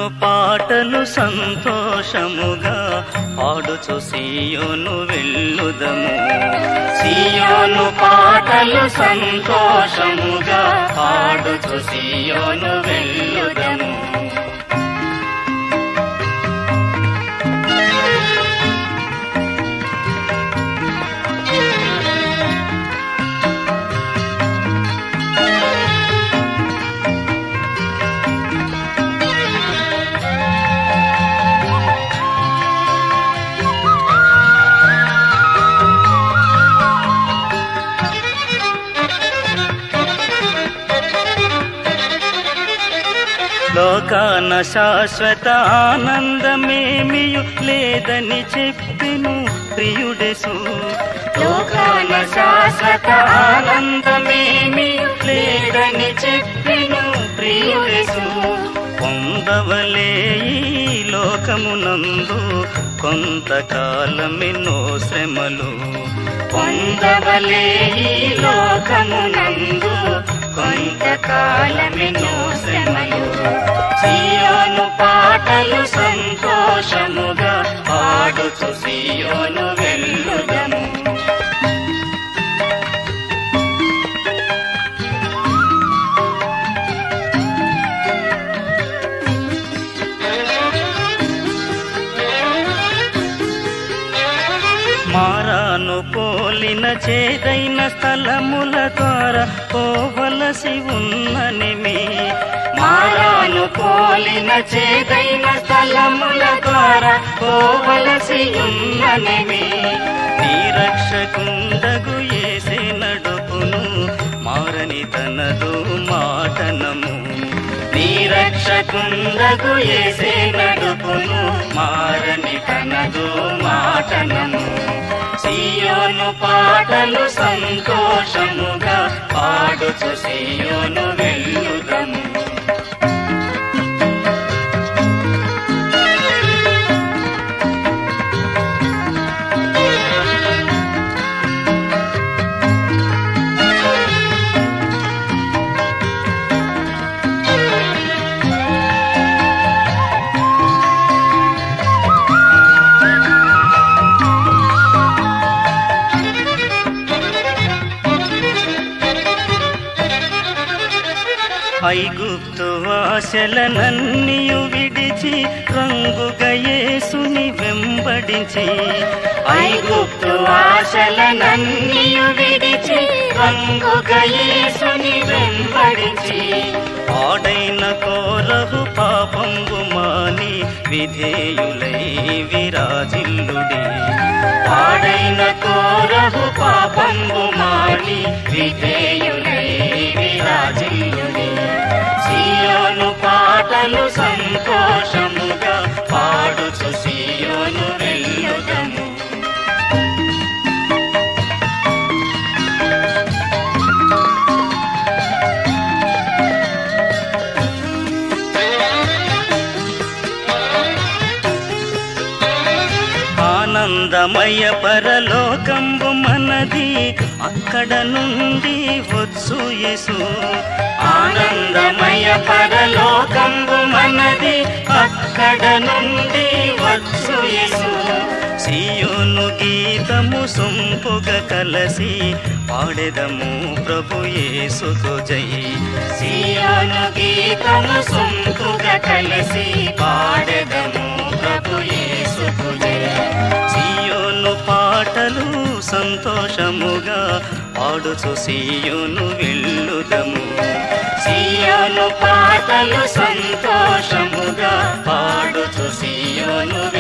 సియోను పాటలు సంతోషముగా పాడుచు సియోను వెళ్ళుదము సియోను పాటలు సంతోషముగా పాడుచు సియోను వెళ్ళుదము లోకాన శాశ్వత ఆనందమేమియు లేదని చెప్పిను ప్రియుడెసు లోకాన శాశ్వత ఆనందమేమియు లేదని చెప్పిను ప్రియుడెసు పొందవలే ఈ లోకమునందు కొంతకాలమెన్నో శ్రమలు పొందవలే ఈ లోకమునందు కొంతకాలమెన్నో శ్రమలు సియోను పాటలు సంతోషముగా పాడుచు సియోను వెళ్ళుదము మారాను పోలిన చేదైన స్థలముల ద్వారా పోవలసి ఉన్ననిమి మారాను పోలిన చేదైన స్థలముల ద్వారా పోవలసి ఉన్ననిమి నీ రక్షకుండగు ఏసే నడుపును మారని తనదు మాటనము నీ రక్షకుండగు ఏసే నడుపును మారని తనదు మాటనము సియోను పాటలు సంతోషముగా పాడుచు సియోను వెళ్ళుదము ఐగుప్తు ఆశలనన్నియు విడిచి రంగుగా యేసుని వెంబడించి ఐగుప్తు ఆశలనన్నియు విడిచి రంగుగా యేసుని వెంబడించి ఆడైన కోరహు పాపంబు మాని విధేయులై విరాజిల్లుడి ఆడైన కోరహు పాపంబు మాని విధేయులై విరాజిల్లుడి సియోను పాటలు సంతోషముగా పాడుచు సియోను వెళ్ళుదము ఆనందమయ పరలోకంబు మనది అక్కడ నుండి వచ్చు యేసు ఆనందమయ పరలోకంబు మనది అక్కడ నుండి వచ్చు యేసు సియోను గీతము సొంపుగా కలసి పాడెదము ప్రభు యేసుకు జై సియోను గీతము సొంపుగా కలిసి పాడెదము ప్రభు యేసుకు జై సియోను పాటలు సంతోషముగా పాడుచు సియోను వెళ్ళుదము సియోను పాటలు సంతోషముగా పాడుచు సియోను